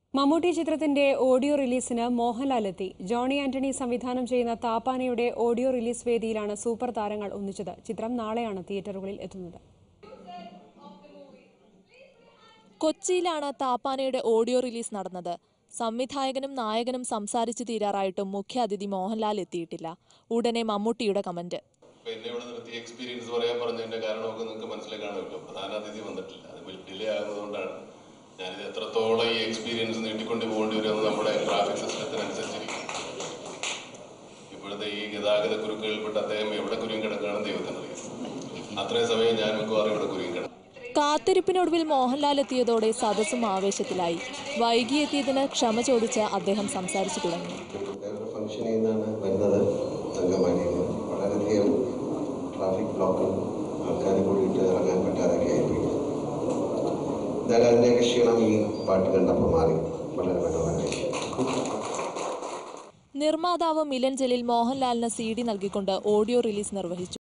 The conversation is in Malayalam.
മമ്മൂട്ടി ചിത്രത്തിന്റെ ഓഡിയോ റിലീസിന് മോഹൻലാൽ എത്തി ജോണി ആന്റണി സംവിധാനം ചെയ്യുന്ന താപ്പാനയുടെ ഓഡിയോ റിലീസ് വേദിയിലാണ് സൂപ്പർ താരങ്ങൾ ഒന്നിച്ചത് ചിത്രം നാളെയാണ് തിയേറ്ററുകളിൽ എത്തുന്നത് കൊച്ചിയിലാണ് താപ്പാനയുടെ ഓഡിയോ റിലീസ് നടന്നത് സംവിധായകനും നായകനും സംസാരിച്ചു തീരാറായിട്ടും മുഖ്യാതിഥി മോഹൻലാൽ എത്തിയിട്ടില്ല ഉടനെ മമ്മൂട്ടിയുടെ കമന്റ് ഇപ്പൊ എന്നെ ഇവിടെ നിർത്തി എക്സ്പീരിയൻസ് പറയാൻ പറഞ്ഞതിന്റെ കാരണമൊക്കെ നിങ്ങൾക്ക് മനസ്സിലായി കാണുമല്ലോ പ്രധാന അതിഥി വന്നിട്ടില്ല അത് ഡിലേ ആകുന്നതുകൊണ്ടാണ് ഞാനിത് എത്രത്തോളം ഈ എക്സ്പീരിയൻസ് നീട്ടിക്കൊണ്ട് പോകേണ്ടി വരുമെന്ന് നമ്മുടെ ട്രാഫിക് സിസ്റ്റത്തിനനുസരിച്ചിരിക്കും ഇപ്പോഴത്തെ ഈ ഗതാഗത കുരുക്കുകളിൽപ്പെട്ട് അദ്ദേഹം എവിടെ കുരുങ്ങി കിടക്കുകയാണെന്ന് ദൈവത്തിനറിയാം അത്രയും സമയം ഞാൻ മിക്കവാറും ഇവിടെ കുരുങ്ങി കിടക്കും കാത്തിരിപ്പിനൊടുവിൽ മോഹൻലാൽ എത്തിയതോടെ സദസ്സും ആവേശത്തിലായി വൈകിയെത്തിയതിന് ക്ഷമ ചോദിച്ച് അദ്ദേഹം സംസാരിച്ചു തുടങ്ങി വേറൊരു ഫംഗ്ഷനിൽ നിന്നാണ് വരുന്നത് അങ്കമാലിയിൽ നിന്ന് വളരെയധികം ട്രാഫിക് ബ്ലോക്കും ആൾക്കാർ കൂടിയിട്ട് ഇറങ്ങാൻ പറ്റാതൊക്കെ ആയിപ്പോയി എന്തായാലും അതിൻ്റെയൊക്കെ ക്ഷീണം ഈ പാട്ട് കണ്ടപ്പോൾ മാറി വളരെ മനോഹരമായി നിർമ്മാതാവ് മിലൻ ജലീൽ മോഹൻലാലിന് സി ഡി നൽകിക്കൊണ്ട് ഓഡിയോ റിലീസ് നിർവഹിച്ചു